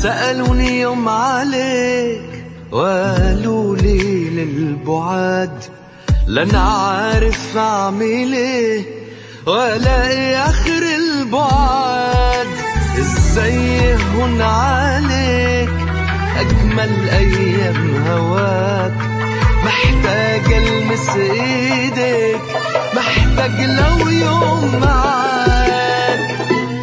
سألوني يوم عليك وقالوا لي للبعاد لنا عارف اعمل ايه ولا اخر البعاد ازاي هون عليك اجمل ايام هواك محتاج المس ايدك محتاج لو يوم معاك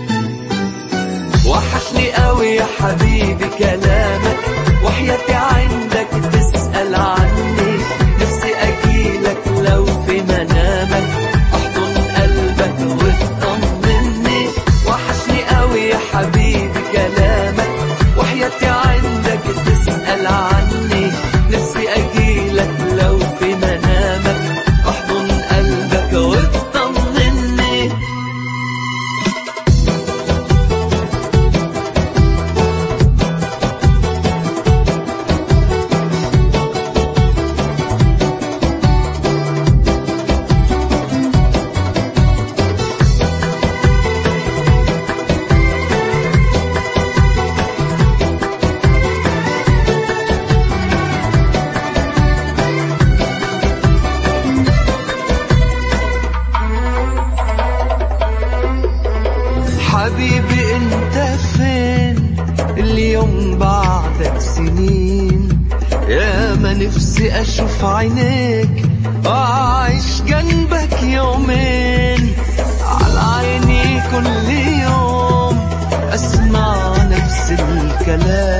وحشني قوي يا حبيبي كلامك وحياتي عندك تسأل عني نفسي أجيلك لو في منامك أحضن قلبك وتطمني وحشني قوي يا حبيبي كلامك وحياتي عندك تسأل عني نفسي أجيلك لو في منامك أحضن قلبك وتطمني حبيبي انت فين اليوم بعدك سنين يا ما نفسي اشوف عينيك واعيش جنبك يومين على عيني كل يوم اسمع نفس الكلام